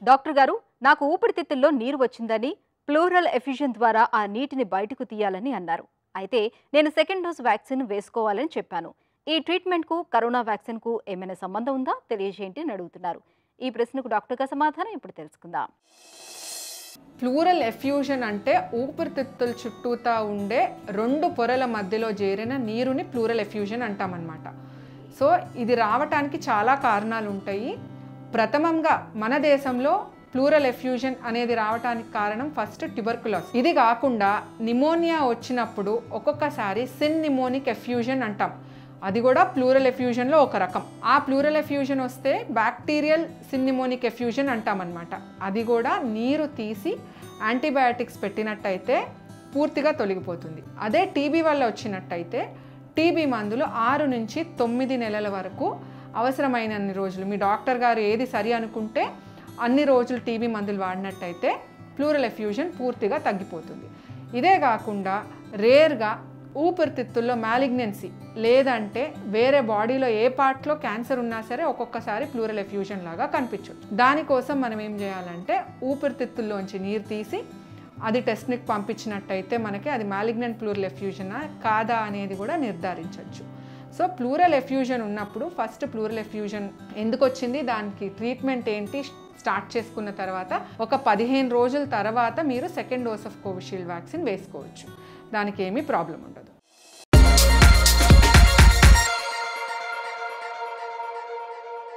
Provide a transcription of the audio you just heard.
doctor గారు నాకు ఊపిరితిత్తుల్లో నీరు వచ్చిందని ప్లూరల్ ఎఫ్యూజన్ ద్వారా ఆ నీటిని బయటకు తీయాలని అన్నారు అయితే నేను సెకండ్ డోస్ వ్యాక్సిన్ వేసుకోవాలని చెప్పాను ఈ ట్రీట్మెంట్కు కరోనా వ్యాక్సిన్కు ఏమైనా సంబంధం ఉందా తెలియజేయండి అని అడుగుతున్నారు ఈ ప్రశ్నకు డాక్టర్ గారి సమాధానం ఇప్పుడు తెలుసుకుందాం ప్లూరల్ ఎఫ్యూజన్ అంటే ఊపిరితిత్తుల చుట్టూతా ఉండే రెండు పొరల మధ్యలో చేరిన నీరుని ప్లూరల్ ఎఫ్యూజన్ అంటామన్నమాట సో ఇది రావటానికి చాలా కారణాలు ఉంటాయి ప్రథమంగా మన దేశంలో ప్లూరల్ ఎఫ్యూజన్ అనేది రావటానికి కారణం ఫస్ట్ ట్యూబర్కులోస్ ఇది కాకుండా నిమోనియా వచ్చినప్పుడు ఒక్కొక్కసారి సిన్ నిమోనిక్ ఎఫ్యూజన్ అంటాం అది కూడా ప్లూరల్ ఎఫ్యూజన్లో ఒక రకం ఆ ప్లూరల్ ఎఫ్యూజన్ వస్తే బ్యాక్టీరియల్ సిన్నిమోనిక్ ఎఫ్యూజన్ అంటామన్నమాట అది కూడా నీరు తీసి యాంటీబయాటిక్స్ పెట్టినట్టయితే పూర్తిగా తొలగిపోతుంది అదే టీబీ వల్ల వచ్చినట్టయితే టీబీ మందులు ఆరు నుంచి తొమ్మిది నెలల వరకు అవసరమైనన్ని రోజులు మీ డాక్టర్ గారు ఏది సరి అనుకుంటే అన్ని రోజులు టీబీ మందులు వాడినట్టయితే ప్లూరల్ ఎఫ్యూజన్ పూర్తిగా తగ్గిపోతుంది ఇదే కాకుండా రేర్గా ఊపిరితిత్తుల్లో మ్యాలిగ్నెన్సీ లేదంటే వేరే బాడీలో ఏ పార్ట్లో క్యాన్సర్ ఉన్నా సరే ఒక్కొక్కసారి ప్లూరల్ ఎఫ్యూజన్ లాగా కనిపించవచ్చు దానికోసం మనం ఏం చేయాలంటే ఊపిరితిత్తుల్లోంచి నీరు తీసి అది టెస్ట్నికి పంపించినట్టయితే మనకి అది మ్యాలిగ్నెంట్ ప్లూరల్ ఎఫ్యూజనా కాదా అనేది కూడా నిర్ధారించవచ్చు సో ప్లూరల్ ఎఫ్యూజన్ ఉన్నప్పుడు ఫస్ట్ ప్లూరల్ ఎఫ్యూజన్ ఎందుకు వచ్చింది దానికి ట్రీట్మెంట్ ఏంటి స్టార్ట్ చేసుకున్న తర్వాత ఒక పదిహేను రోజుల తర్వాత మీరు second dose of Covishield vaccine వేసుకోవచ్చు దానికి ఏమీ ప్రాబ్లం ఉండదు